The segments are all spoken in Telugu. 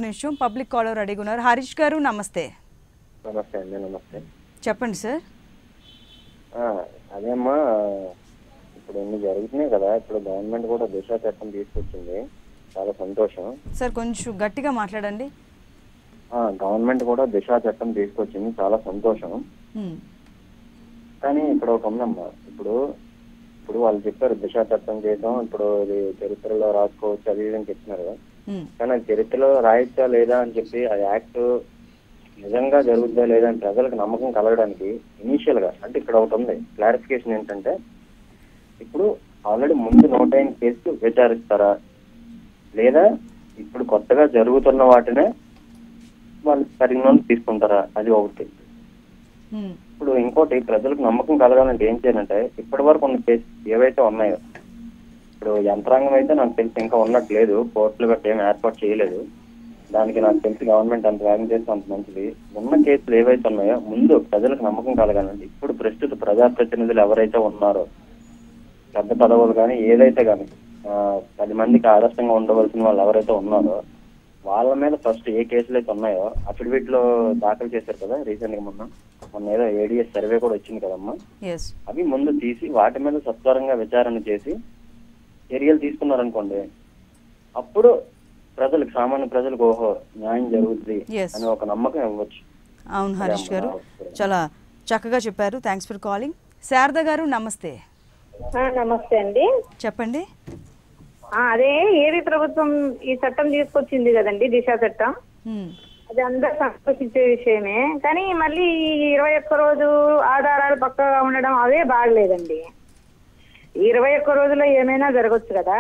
నిమిషం పబ్లిక్ కాలర్ రెడీగా ఉన్నారు హరీష్ గారు నమస్తే నమస్తే అండి నమస్తే చెప్పండి సార్ ఆ, అదేమ్మా ఇప్పుడు ఇన్ని జరుగుతున్నాయి కదా ఇప్పుడు గవర్నమెంట్ కూడా దిశ చట్టం తీసుకొచ్చింది చాలా సంతోషం సార్ కొంచెం గట్టిగా మాట్లాడండి ఆ, గవర్నమెంట్ కూడా దిశ చట్టం తీసుకొచ్చింది చాలా సంతోషం ఉమ్, కానీ ఇక్కడ ఒక ఉందమ్మా ఇప్పుడు ఇప్పుడు వాళ్ళు చెప్పారు దిశ చట్టం చేయడం ఇప్పుడు ఇది చరిత్రలో రాసుకోవచ్చు అది ఇది అని చెప్తున్నారు కదా ఉమ్, కానీ అది చరిత్రలో రాయొచ్చా లేదా అని చెప్పి ఆ యాక్ట్ నిజంగా జరుగుద్దా లేదా అని ప్రజలకు నమ్మకం కలగడానికి ఇనీషియల్ గా అంటే ఇక్కడ ఒకటి ఉంది క్లారిఫికేషన్ ఏంటంటే ఇప్పుడు ఆల్రెడీ ముందు నూట ఎనిమిది కేసు విచారిస్తారా లేదా ఇప్పుడు కొత్తగా జరుగుతున్న వాటినే వాళ్ళు పరిగణలోకి తీసుకుంటారా అది ఒకటి ఉమ్, ఇప్పుడు ఇంకోటి ప్రజలకు నమ్మకం కలగాలంటే ఏం చేయాలంటే ఇప్పటి వరకు ఉన్న కేసు ఏవైతే ఉన్నాయో ఇప్పుడు యంత్రాంగం అయితే నాకు తెలిసి ఇంకా ఉన్నట్లేదు కోర్టులు గట్రా ఏం ఏర్పాటు చేయలేదు దానికి నాకు తెలిసి గవర్నమెంట్ అంత వేగం చేస్తే అంత మంచిది ఉన్న కేసులు ఏవైతే ఉన్నాయో ముందు ప్రజలకు నమ్మకం కలగాలంటే ఇప్పుడు ప్రస్తుత ప్రజాప్రతినిధులు ఎవరైతే ఉన్నారో పెద్ద పదవులు కానీ ఏదైతే కానీ పది మందికి ఆదర్శంగా ఉండవలసిన వాళ్ళు ఎవరైతే ఉన్నారో వాళ్ళ మీద ఫస్ట్ ఏ కేసులు అయితే ఉన్నాయో అఫిడవిట్ లో దాఖలు చేశారు కదా రీసెంట్ గా మొన్న మొన్న ఏదో ఏడిఎస్ సర్వే కూడా వచ్చింది కదమ్మా ఎస్ అవి ముందు తీసి వాటి మీద సత్వరంగా విచారణ చేసి చర్యలు తీసుకున్నారనుకోండి అప్పుడు ప్రజలకు సామాన్య ప్రజలకు ఓహో న్యాయం జరుగుతుంది Yes. అని ఒక నమ్మకం ఇవ్వచ్చు అవును హరీష్ గారు అమ్మా. చాలా చక్కగా చెప్పారు థ్యాంక్స్ ఫర్ కాలింగ్ శారద గారు నమస్తే ఆ, నమస్తే అండి చెప్పండి ఆ, అదే ఏది ప్రభుత్వం ఈ చట్టం తీసుకొచ్చింది కదండి దిశ చట్టం ఉమ్, అది అందరూ సంతోషించే విషయమే కానీ మళ్ళీ ఈ ఇరవై ఒక్క రోజు ఆధారాలు పక్కగా ఉండడం అవే బాగలేదండి ఈ ఇరవై ఒక్క రోజులో ఏమైనా జరగచ్చు కదా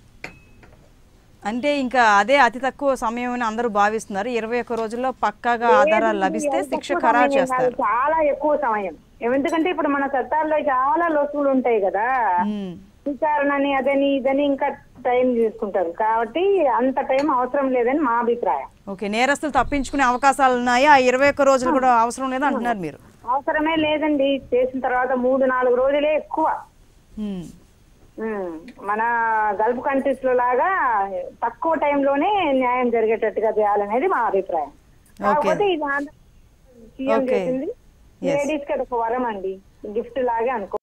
అంటే ఇంకా అదే అతి తక్కువ సమయం అని అందరూ భావిస్తున్నారు ఇరవై ఒక్క రోజుల్లో పక్కాగా ఆధారాలు లభిస్తే ఎంత శిక్ష తక్కువ ఖరారు సమయం చేస్తారు కాదు, చాలా ఎక్కువ సమయం ఎందుకంటే ఇప్పుడు మన చట్టాల్లో చాలా లోసులు ఉంటాయి కదా ఉమ్, విచారణని అదని ఇదని ఇంకా టైం తీసుకుంటారు కాబట్టి అంత టైం అవసరం లేదని మా అభిప్రాయం ఓకే నేరస్తులు తప్పించుకునే అవకాశాలు ఉన్నాయి ఆ ఇరవై ఒక్క రోజులు కూడా అవసరం లేదు అంటున్నారు మీరు అవసరమే లేదండి చేసిన తర్వాత మూడు నాలుగు రోజులే ఎక్కువ ఉమ్, ఉమ్, మన గల్ఫ్ కంట్రీస్ లో లాగా తక్కువ టైంలోనే న్యాయం జరిగేటట్టుగా చేయాలనేది మా అభిప్రాయం కాకపోతే ఇది ఆంధ్ర సీఎం Okay. చేసింది Yes. లేడీస్ కి అదొక వరం అండి గిఫ్ట్ లాగే అనుకో